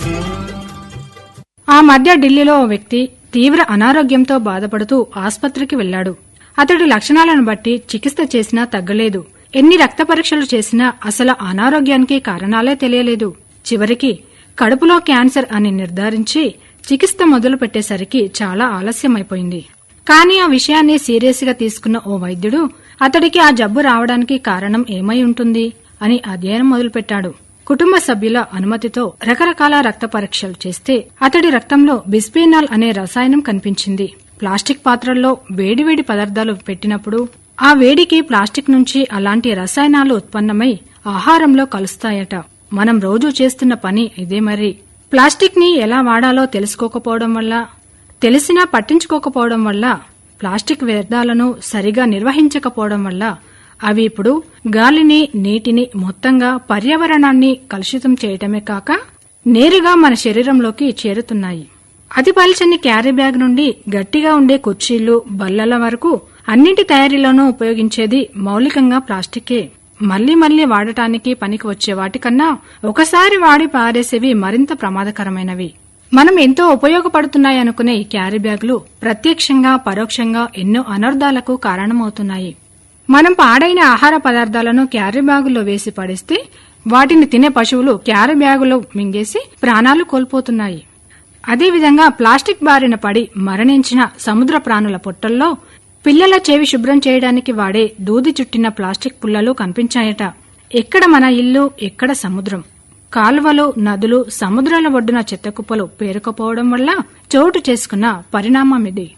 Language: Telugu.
ఆ మధ్య ఢిల్లీలో ఓ వ్యక్తి తీవ్ర అనారోగ్యంతో బాధపడుతూ ఆస్పత్రికి వెళ్లాడు అతడి లక్షణాలను బట్టి చికిత్స చేసినా తగ్గలేదు ఎన్ని రక్త పరీక్షలు చేసినా అసలు అనారోగ్యానికి కారణాలే తెలియలేదు చివరికి కడుపులో క్యాన్సర్ అని నిర్ధారించి చికిత్స మొదలు పెట్టేసరికి చాలా ఆలస్యమైపోయింది కానీ ఆ విషయాన్ని సీరియస్ గా తీసుకున్న ఓ వైద్యుడు అతడికి ఆ జబ్బు రావడానికి కారణం ఏమై ఉంటుంది అని అధ్యయనం మొదలుపెట్టాడు కుటుంబ సభ్యుల అనుమతితో రకరకాల రక్త పరీక్షలు చేస్తే అతడి రక్తంలో బిస్పీనాల్ అనే రసాయనం కనిపించింది ప్లాస్టిక్ పాత్రల్లో వేడివేడి పదార్థాలు పెట్టినప్పుడు ఆ వేడికి ప్లాస్టిక్ నుంచి అలాంటి రసాయనాలు ఉత్పన్నమై ఆహారంలో కలుస్తాయట మనం రోజూ చేస్తున్న పని ఇదే మరి ప్లాస్టిక్ ని ఎలా వాడాలో తెలుసుకోకపోవడం వల్ల తెలిసినా పట్టించుకోకపోవడం వల్ల ప్లాస్టిక్ వ్యర్థాలను సరిగా నిర్వహించకపోవడం వల్ల అవి ఇప్పుడు గాలిని నీటిని మొత్తంగా పర్యావరణాన్ని కలుషితం చేయటమే కాక నేరుగా మన శరీరంలోకి చేరుతున్నాయి అతి పల్చని క్యారీ బ్యాగ్ నుండి గట్టిగా ఉండే కుర్చీలు బల్లల వరకు అన్నింటి తయారీలోనూ ఉపయోగించేది మౌలికంగా ప్లాస్టికే మళ్లీ మళ్లీ వాడటానికి పనికి వచ్చే వాటికన్నా ఒకసారి వాడి పారేసేవి మరింత ప్రమాదకరమైనవి మనం ఎంతో ఉపయోగపడుతున్నాయనుకునే ఈ క్యారీ బ్యాగులు ప్రత్యక్షంగా పరోక్షంగా ఎన్నో అనర్థాలకు కారణమవుతున్నాయి మనం పాడైన ఆహార పదార్థాలను క్యారీ బ్యాగుల్లో వేసి పడేస్తే వాటిని తినే పశువులు క్యారీ బ్యాగులో మింగేసి ప్రాణాలు కోల్పోతున్నాయి అదేవిధంగా ప్లాస్టిక్ బారిన పడి మరణించిన సముద్ర ప్రాణుల పొట్టల్లో పిల్లల చెవి శుభ్రం చేయడానికి వాడే దూది చుట్టిన ప్లాస్టిక్ పుల్లలు కనిపించాయట ఎక్కడ మన ఇల్లు ఎక్కడ సముద్రం కాలువలు నదులు సముద్రాల ఒడ్డున చెత్త కుప్పలు పేరుకుపోవడం వల్ల చోటు చేసుకున్న పరిణామం ఇది